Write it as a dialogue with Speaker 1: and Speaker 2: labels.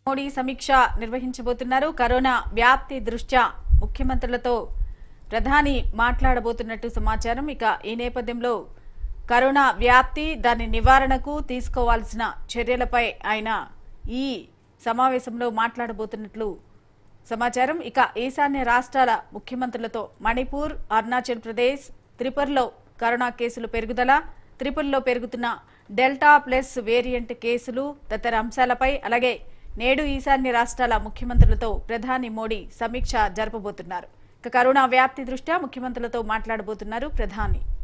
Speaker 1: మోడీ సమీక్ష నిర్వహించబోతున్నారు కరోనా వ్యాప్తి దృష్ట్యా ముఖ్యమంత్రులతో ప్రధాని మాట్లాడబోతున్నట్టు సమాచారం ఇక ఈ నేపథ్యంలో కరోనా వ్యాప్తి దాని నివారణకు తీసుకోవాల్సిన చర్యలపై ఆయన ఈ సమావేశంలో మాట్లాడబోతున్నట్లు సమాచారం ఇక ఈశాన్య రాష్ట్రాల ముఖ్యమంత్రులతో మణిపూర్ అరుణాచల్ ప్రదేశ్ త్రిపురలో కరోనా కేసులు పెరుగుదల త్రిపురలో పెరుగుతున్న డెల్టా ప్లస్ వేరియంట్ కేసులు తదితర అంశాలపై అలాగే నేడు ఈశాన్య రాష్ట్రాల ముఖ్యమంత్రులతో ప్రధాని మోడీ సమీక్ష జరపబోతున్నారు ఇక కరోనా వ్యాప్తి దృష్ట్యా ముఖ్యమంత్రులతో మాట్లాడబోతున్నారు ప్రధాని